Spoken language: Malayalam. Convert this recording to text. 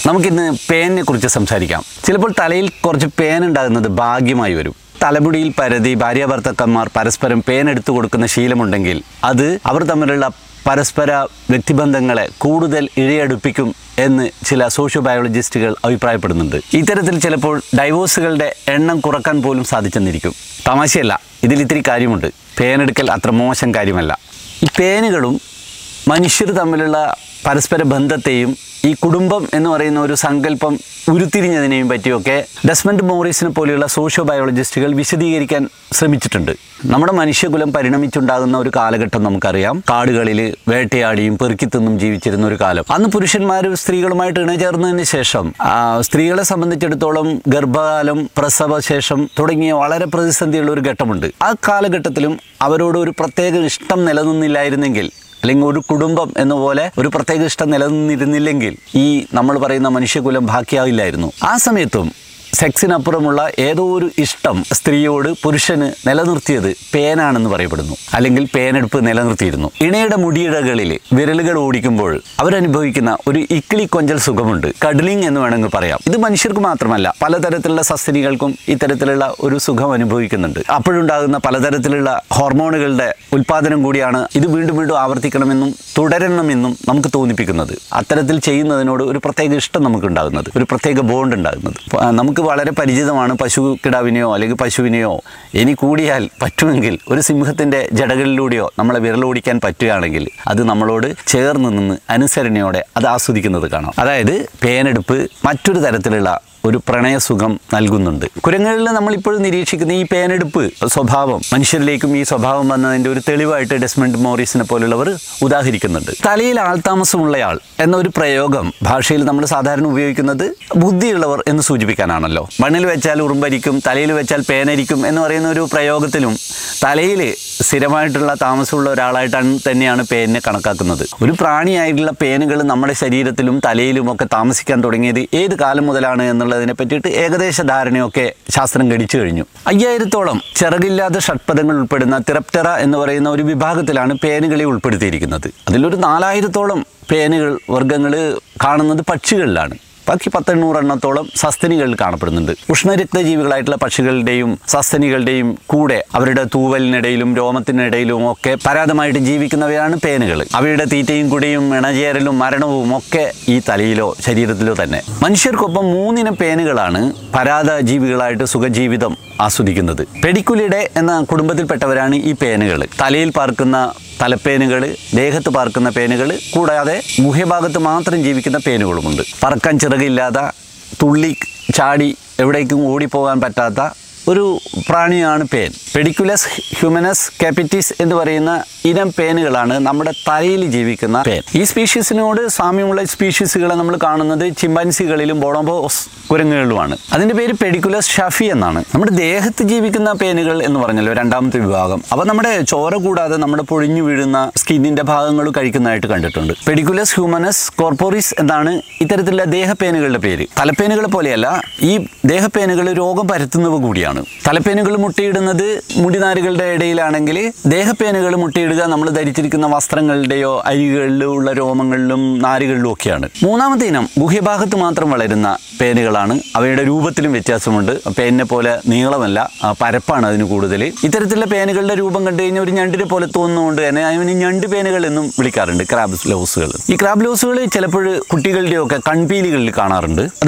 നമുക്കിന്ന് പേനിനെ കുറിച്ച് സംസാരിക്കാം ചിലപ്പോൾ തലയിൽ കുറച്ച് പേൻ ഉണ്ടാകുന്നത് ഭാഗ്യമായി വരും തലമുടിയിൽ പരതി ഭാര്യാഭർത്താക്കന്മാർ പരസ്പരം പേൻ എടുത്തു കൊടുക്കുന്ന ശീലമുണ്ടെങ്കിൽ അത് അവർ തമ്മിലുള്ള പരസ്പര വ്യക്തിബന്ധങ്ങളെ കൂടുതൽ ഇഴയടുപ്പിക്കും എന്ന് ചില സോഷ്യോ ബയോളജിസ്റ്റുകൾ അഭിപ്രായപ്പെടുന്നുണ്ട് ഇത്തരത്തിൽ ചിലപ്പോൾ ഡൈവോഴ്സുകളുടെ എണ്ണം കുറക്കാൻ പോലും സാധിച്ചെന്നിരിക്കും തമാശയല്ല ഇതിൽ ഇത്തിരി കാര്യമുണ്ട് പേനെടുക്കൽ അത്ര മോശം കാര്യമല്ല ഈ പേനുകളും മനുഷ്യർ തമ്മിലുള്ള പരസ്പര ബന്ധത്തെയും ഈ കുടുംബം എന്ന് പറയുന്ന ഒരു സങ്കല്പം ഉരുത്തിരിഞ്ഞതിനെയും പറ്റിയൊക്കെ ഡെസ്മണ്ട് മോറിസിനെ പോലെയുള്ള സോഷ്യോ ബയോളജിസ്റ്റുകൾ വിശദീകരിക്കാൻ ശ്രമിച്ചിട്ടുണ്ട് നമ്മുടെ മനുഷ്യകുലം പരിണമിച്ചുണ്ടാകുന്ന ഒരു കാലഘട്ടം നമുക്കറിയാം കാടുകളിൽ വേട്ടയാടിയും പെറുക്കിത്തിന്നും ജീവിച്ചിരുന്ന ഒരു കാലം അന്ന് പുരുഷന്മാർ സ്ത്രീകളുമായിട്ട് ഇണചേർന്നതിന് ശേഷം ആ, സ്ത്രീകളെ സംബന്ധിച്ചിടത്തോളം ഗർഭകാലം പ്രസവശേഷം തുടങ്ങിയ വളരെ പ്രതിസന്ധിയുള്ള ഒരു ഘട്ടമുണ്ട് ആ കാലഘട്ടത്തിലും അവരോട് ഒരു പ്രത്യേക ഇഷ്ടം നിലനിന്നില്ലായിരുന്നെങ്കിൽ അല്ലെങ്കിൽ ഒരു കുടുംബം എന്ന പോലെ ഒരു പ്രത്യേക ഇഷ്ടം നിലനിന്നിരുന്നില്ലെങ്കിൽ ഈ നമ്മൾ പറയുന്ന മനുഷ്യകുലം ബാക്കിയാവില്ലായിരുന്നു ആ സമയത്തും സെക്സിനപ്പുറമുള്ള ഏതോ ഒരു ഇഷ്ടം സ്ത്രീയോട് പുരുഷന് നിലനിർത്തിയത് പേനാണെന്ന് പറയപ്പെടുന്നു അല്ലെങ്കിൽ പേനെടുപ്പ് നിലനിർത്തിയിരുന്നു ഇണയുടെ മുടിയിഴകളിൽ വിരലുകൾ ഓടിക്കുമ്പോൾ അവരനുഭവിക്കുന്ന ഒരു ഇക്കിളി കൊഞ്ചൽ സുഖമുണ്ട് കഡ്ലിംഗ് എന്ന് വേണമെങ്കിൽ പറയാം ഇത് മനുഷ്യർക്ക് മാത്രമല്ല പലതരത്തിലുള്ള സസ്തനികൾക്കും ഇത്തരത്തിലുള്ള ഒരു സുഖം അനുഭവിക്കുന്നുണ്ട് അപ്പോഴുണ്ടാകുന്ന പലതരത്തിലുള്ള ഹോർമോണുകളുടെ ഉൽപാദനം കൂടിയാണ് ഇത് വീണ്ടും വീണ്ടും ആവർത്തിക്കണമെന്നും തുടരണമെന്നും നമുക്ക് തോന്നിപ്പിക്കുന്നത് അത്തരത്തിൽ ചെയ്യുന്നതിനോട് ഒരു പ്രത്യേക ഇഷ്ടം നമുക്ക് ഉണ്ടാകുന്നത് ഒരു പ്രത്യേക ബോണ്ട് ഉണ്ടാകുന്നത് പ- ആ, നമുക്ക് വളരെ പരിചിതമാണ് പശു കിടാവിനെയോ അല്ലെങ്കിൽ പശുവിനെയോ ഇനി കൂടിയാൽ പറ്റുമെങ്കിൽ ഒരു സിംഹത്തിൻ്റെ ജടകളിലൂടെയോ നമ്മളെ വിരലോടിക്കാൻ പറ്റുകയാണെങ്കിൽ അത് നമ്മളോട് ചേർന്ന് നിന്ന് അനുസരണയോടെ അത് ആസ്വദിക്കുന്നത് കാണാം അതായത് പേനെടുപ്പ് മറ്റൊരു തരത്തിലുള്ള ഒരു പ്രണയസുഖം നൽകുന്നുണ്ട് കുരങ്ങളിൽ നമ്മളിപ്പോഴും നിരീക്ഷിക്കുന്ന ഈ പേനെടുപ്പ് സ്വഭാവം മനുഷ്യരിലേക്കും ഈ സ്വഭാവം വന്നതിൻ്റെ ഒരു തെളിവായിട്ട് ഡെസ്മണ്ട് മോറിസിനെ പോലുള്ളവർ ഉദാഹരിക്കുന്നുണ്ട് തലയിൽ ആൾതാമസമുള്ളയാൾ എന്ന ഒരു പ്രയോഗം ഭാഷയിൽ നമ്മൾ സാധാരണ ഉപയോഗിക്കുന്നത് ബുദ്ധിയുള്ളവർ എന്ന് സൂചിപ്പിക്കാനാണല്ലോ മണ്ണിൽ വെച്ചാൽ ഉറുമ്പരിക്കും തലയിൽ വെച്ചാൽ പേനരിക്കും എന്ന് പറയുന്ന ഒരു പ്രയോഗത്തിലും തലയിൽ സ്ഥിരമായിട്ടുള്ള താമസമുള്ള ഒരാളായിട്ടാണ് തന്നെയാണ് പേനിനെ കണക്കാക്കുന്നത് ഒരു പ്രാണിയായിട്ടുള്ള പേനുകൾ നമ്മുടെ ശരീരത്തിലും തലയിലും ഒക്കെ താമസിക്കാൻ തുടങ്ങിയത് ഏത് കാലം മുതലാണ് എന്നുള്ളതിനെ പറ്റിയിട്ട് ഏകദേശ ധാരണയൊക്കെ ശാസ്ത്രം ഗണിച്ചു കഴിഞ്ഞു അയ്യായിരത്തോളം ചിറകില്ലാത്ത ഷഡ്പദങ്ങൾ ഉൾപ്പെടുന്ന തിറപ്റ്ററ എന്ന് പറയുന്ന ഒരു വിഭാഗത്തിലാണ് പേനുകളെ ഉൾപ്പെടുത്തിയിരിക്കുന്നത് അതിലൊരു നാലായിരത്തോളം പേനുകൾ വർഗ്ഗങ്ങൾ കാണുന്നത് പക്ഷികളിലാണ് ബാക്കി പത്തെണ്ണൂറെണ്ണത്തോളം സസ്തനികളിൽ കാണപ്പെടുന്നുണ്ട് ഉഷ്ണരക്തജീവികളായിട്ടുള്ള പക്ഷികളുടെയും സസ്തനികളുടെയും കൂടെ അവരുടെ തൂവലിനിടയിലും രോമത്തിനിടയിലും ഒക്കെ പരാതമായിട്ട് ജീവിക്കുന്നവയാണ് പേനുകൾ അവയുടെ തീറ്റയും കുടിയും ഇണചേരലും മരണവും ഒക്കെ ഈ തലയിലോ ശരീരത്തിലോ തന്നെ മനുഷ്യർക്കൊപ്പം മൂന്നിനം പേനുകളാണ് പരാത ജീവികളായിട്ട് സുഖജീവിതം ആസ്വദിക്കുന്നത് പെഡിക്കുലിഡെ എന്ന കുടുംബത്തിൽപ്പെട്ടവരാണ് ഈ പേനുകൾ തലയിൽ പാർക്കുന്ന തലപ്പേനുകൾ ദേഹത്ത് പാർക്കുന്ന പേനുകൾ കൂടാതെ ഗുഹ്യഭാഗത്ത് മാത്രം ജീവിക്കുന്ന പേനുകളുമുണ്ട് പറക്കാൻ ചിറകില്ലാത്ത തുള്ളി ചാടി എവിടേക്കും ഓടിപ്പോകാൻ പറ്റാത്ത ഒരു പ്രാണിയാണ് പേൻ പെഡിക്കുലസ് ഹ്യൂമനസ് കാപ്പിറ്റിസ് എന്ന് പറയുന്ന ഇനം പേനുകളാണ് നമ്മുടെ തലയിൽ ജീവിക്കുന്ന പേൻ ഈ സ്പീഷീസിനോട് സാമ്യമുള്ള സ്പീഷീസുകളെ നമ്മൾ കാണുന്നത് ചിമ്പാൻസികളിലും ബോണോബോസ് കുരങ്ങുകളിലുമാണ് അതിൻ്റെ പേര് പെഡിക്കുലസ് ഷഫി എന്നാണ് നമ്മുടെ ദേഹത്ത് ജീവിക്കുന്ന പേനുകൾ എന്ന് പറഞ്ഞല്ലോ രണ്ടാമത്തെ വിഭാഗം അവ നമ്മുടെ ചോര കൂടാതെ നമ്മുടെ പൊഴിഞ്ഞു വീഴുന്ന സ്കിന്നിന്റെ ഭാഗങ്ങൾ കഴിക്കുന്നതായിട്ട് കണ്ടിട്ടുണ്ട് പെഡിക്കുലസ് ഹ്യൂമനസ് കോർപ്പോറിസ് എന്നാണ് ഇത്തരത്തിലുള്ള ദേഹപ്പേനുകളുടെ പേര് തലപ്പേനുകളെ പോലെയല്ല ഈ ദേഹപ്പേനുകൾ രോഗം പരത്തുന്നവ കൂടിയാണ് തലപ്പേനുകൾ മുട്ടയിടുന്നത് മുടിനാരുകളുടെ ഇടയിലാണെങ്കിൽ ദേഹപ്പേനുകൾ മുട്ടയിടുക നമ്മൾ ധരിച്ചിരിക്കുന്ന വസ്ത്രങ്ങളുടെയോ അരികളിലും ഉള്ള രോമങ്ങളിലും നാരുകളിലും ഒക്കെയാണ് മൂന്നാമത്തെ ഇനം ഗുഹ്യഭാഗത്ത് മാത്രം വളരുന്ന പേനുകളാണ് അവയുടെ രൂപത്തിലും വ്യത്യാസമുണ്ട് പേനിനെ പോലെ നീളമല്ല ആ, പരപ്പാണ് അതിന് കൂടുതൽ ഇത്തരത്തിലുള്ള പേനുകളുടെ രൂപം കണ്ടു കഴിഞ്ഞാൽ ഒരു ഞണ്ടിനെ പോലെ തോന്നുന്നതുകൊണ്ട് തന്നെ അതിന് ഞണ്ട് പേനുകൾ എന്നും വിളിക്കാറുണ്ട് ക്രാബ് ലോസുകൾ ഈ ക്രാബ് ലോസുകൾ ചിലപ്പോൾ കുട്ടികളുടെയൊക്കെ കൺപീലികളിൽ കാണാറുണ്ട്